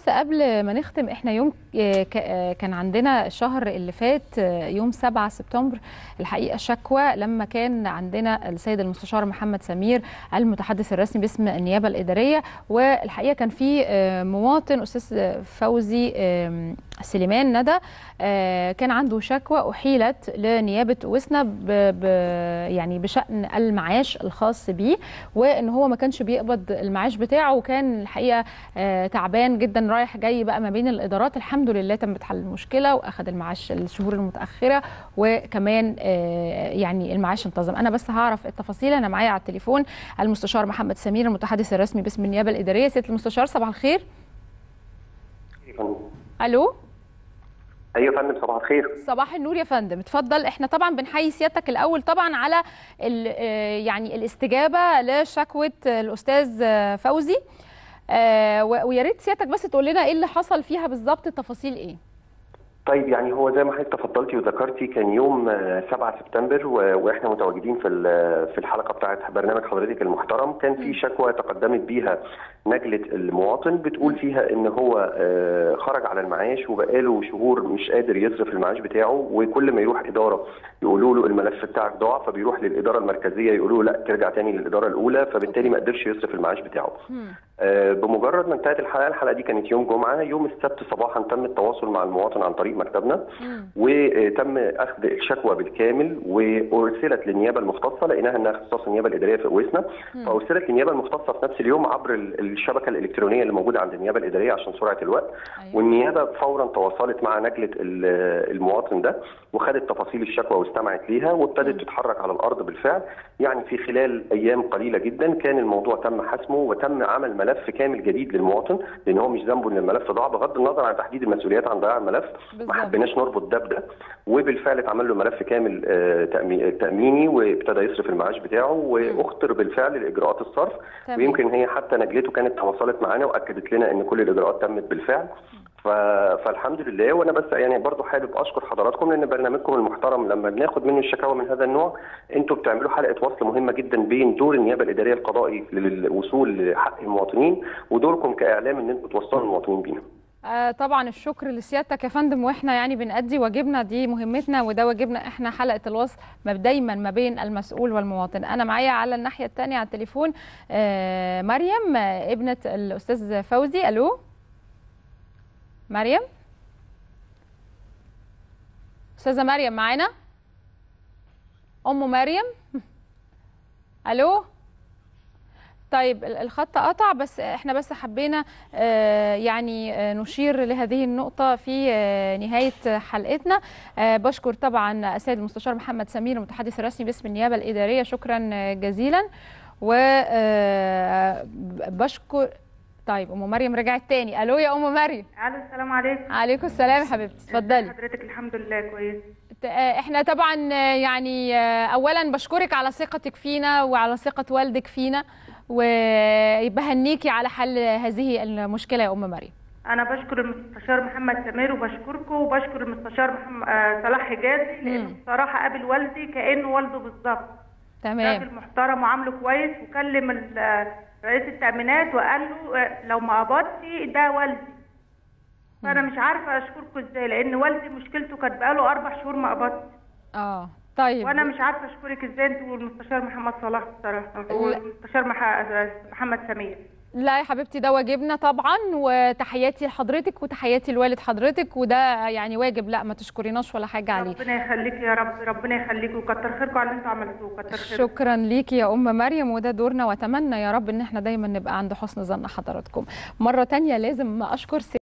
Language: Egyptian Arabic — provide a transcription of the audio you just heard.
بس قبل ما نختم احنا يوم آه، ك- آه، كان عندنا الشهر اللي فات آه، يوم 7 سبتمبر الحقيقه شكوى لما كان عندنا السيد المستشار محمد سمير المتحدث الرسمي باسم النيابه الاداريه والحقيقه كان في آه، مواطن استاذ فوزي آم، سليمان ندى آه، كان عنده شكوى احيلت لنيابه وسنا ب ب يعني بشان المعاش الخاص بيه وان هو ما كانش بيقبض المعاش بتاعه وكان الحقيقه آه، تعبان جدا رايح جاي بقى ما بين الادارات الحمد لله تمت حل المشكله واخد المعاش الشهور المتاخره وكمان آه، يعني المعاش انتظم انا بس هعرف التفاصيل انا معايا على التليفون المستشار محمد سمير المتحدث الرسمي باسم النيابه الاداريه سياده المستشار صباح الخير يا فندم. الو ايوه يا فندم صباح الخير صباح النور يا فندم اتفضل احنا طبعا بنحيي سيادتك الاول طبعا على ال- آه، يعني الاستجابه لشكوى الاستاذ آه، فوزي آه، و- ويا ريت سيادتك بس تقول لنا ايه اللي حصل فيها بالظبط التفاصيل ايه طيب يعني هو زي ما حضرتك تفضلتي وذكرتي كان يوم آه، 7 سبتمبر و- واحنا متواجدين في ال- في الحلقه بتاعه برنامج حضرتك المحترم كان في شكوى تقدمت بيها نجله المواطن بتقول فيها ان هو آه، خرج على المعاش وبقاله شهور مش قادر يصرف المعاش بتاعه وكل ما يروح اداره يقولوا له الملف بتاعك ضاع فبيروح للاداره المركزيه يقولوا له لا ترجع تاني للاداره الاولى فبالتالي ما قدرش يصرف المعاش بتاعه آه، بمجرد ما انتهت الحلقه الحلقه دي كانت يوم جمعه يوم السبت صباحا تم التواصل مع المواطن عن طريق مكتبنا وتم اخذ الشكوى بالكامل وارسلت للنيابه المختصه لقيناها انها اختصاص النيابه الاداريه في اوسنا فارسلت للنيابه المختصه في نفس اليوم عبر ال- الشبكه الالكترونيه اللي موجوده عند النيابه الاداريه عشان سرعه الوقت أيوة. والنيابه فورا تواصلت مع نجله ال- المواطن ده وخدت تفاصيل الشكوى واستمعت ليها وابتدت تتحرك على الارض بالفعل يعني في خلال ايام قليله جدا كان الموضوع تم حسمه وتم عمل ملف كامل جديد للمواطن لان هو مش ذنبه ان الملف ضاع بغض النظر عن تحديد المسؤوليات عن ضياع الملف بالظبط. ما حبيناش نربط ده بده وبالفعل اتعمل له ملف كامل آه، تأمي- تاميني وابتدى يصرف المعاش بتاعه واختر بالفعل لاجراءات الصرف تمام. ويمكن هي حتى نجلته كانت تواصلت معانا واكدت لنا ان كل الاجراءات تمت بالفعل ف... فالحمد لله وانا بس يعني برضو حابب اشكر حضراتكم لان برنامجكم المحترم لما بناخد منه الشكاوى من هذا النوع انتوا بتعملوا حلقه وصل مهمه جدا بين دور النيابه الاداريه القضائي للوصول لحق المواطنين ودوركم كاعلام ان انتوا توصلوا المواطنين بينا آه طبعا الشكر لسيادتك يا فندم واحنا يعني بنأدي واجبنا دي مهمتنا وده واجبنا احنا حلقه الوصل ما دايما ما بين المسؤول والمواطن انا معايا على الناحيه الثانيه على التليفون آه مريم آه ابنه الاستاذ فوزي الو مريم استاذه مريم معانا ام مريم الو طيب ال- الخط قطع بس احنا بس حبينا آه، يعني آه، نشير لهذه النقطة في آه، نهاية حلقتنا آه، بشكر طبعا السيد المستشار محمد سمير المتحدث الرسمي باسم النيابة الإدارية شكرا آه، جزيلا وبشكر طيب أم مريم رجعت تاني ألو يا أم مريم الو السلام عليكم عليكم السلام يا حبيبتي اتفضلي حضرتك الحمد لله كويس ت- آه، احنا طبعا آه، يعني آه، اولا بشكرك على ثقتك فينا وعلى ثقه والدك فينا وبهنيكي على حل هذه المشكله يا ام مريم انا بشكر المستشار محمد سمير وبشكركم وبشكر المستشار محمد آه، صلاح حجازي لانه بصراحه قابل والدي كانه والده بالظبط تمام راجل محترم وعامله كويس وكلم ال- آه، رئيس التامينات وقال له آه، لو ما قبضتي ده والدي فانا مش عارفه اشكركم ازاي لان والدي مشكلته كانت بقاله اربع شهور ما قبضش اه طيب وانا مش عارفه اشكرك ازاي انت والمستشار محمد صلاح بصراحه والمستشار مح- محمد سمير لا يا حبيبتي ده واجبنا طبعا وتحياتي لحضرتك وتحياتي لوالد حضرتك وده يعني واجب لا ما تشكريناش ولا حاجه عليه ربنا يخليك يا رب ربنا يخليك وكتر خيركم على اللي انتوا عملتوه كتر خيركم شكرا ليكي يا ام مريم وده دورنا واتمنى يا رب ان احنا دايما نبقى عند حسن ظن حضراتكم مره تانية لازم اشكر